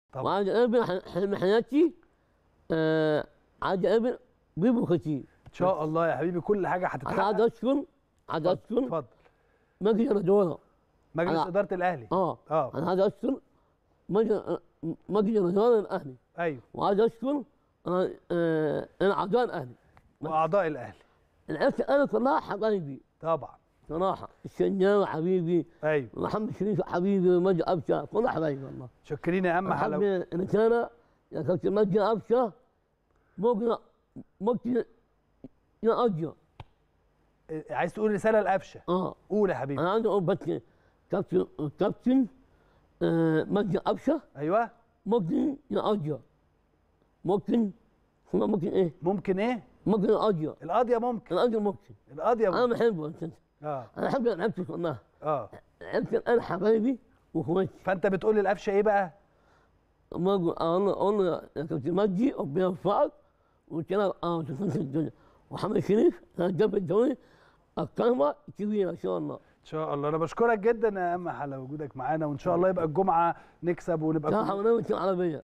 طبعا. وعايز اقابل ح- حلم حياتي آه عايز اقابل بيبو خطيب ان شاء الله يا حبيبي كل حاجه انا عايز هتتحقق اشكر عايز اشكر اتفضل مجلس الاداره مجلس أنا- اداره الاهلي اه اه انا عايز اشكر مجلس مجلس الاداره الاهلي ايوه وعايز اشكر آه آه الاعضاء الاهلي واعضاء الاهلي العيله انا كلها حبايبي طبعا صراحه الشناوي حبيبي ايوه محمد شريف حبيبي ومجدي ابشر كلها حبايبي والله شكرين يا عم حلو حبيبي ان كان يا كابتن مجدي ابشر ممكن ممكن يأجر عايز تقول رساله لقفشه اه قول يا حبيبي انا عندي اقول بس كابتن كابتن آه مجدي ابشر ايوه ممكن يأجر ممكن هو ممكن ايه؟ ممكن ايه ممكن يأجر القضيه ممكن الأجر ممكن القضيه انا ممكن بحبه انت اه انا بحب لعبتي كلها اه لعبت انا حبايبي واخواتي فانت بتقول للقفشه ايه بقى ما اقول انا اقول يا كابتن مجدي ربنا يوفقك وكده اه تكون الدنيا وحمد شريف هداف الدوري القائمه كبيره ان شاء الله ان شاء الله انا بشكرك جدا يا عم على وجودك معانا وان شاء الله يبقى الجمعه نكسب ونبقى لا كلنا- حول ولا قوه الا بالله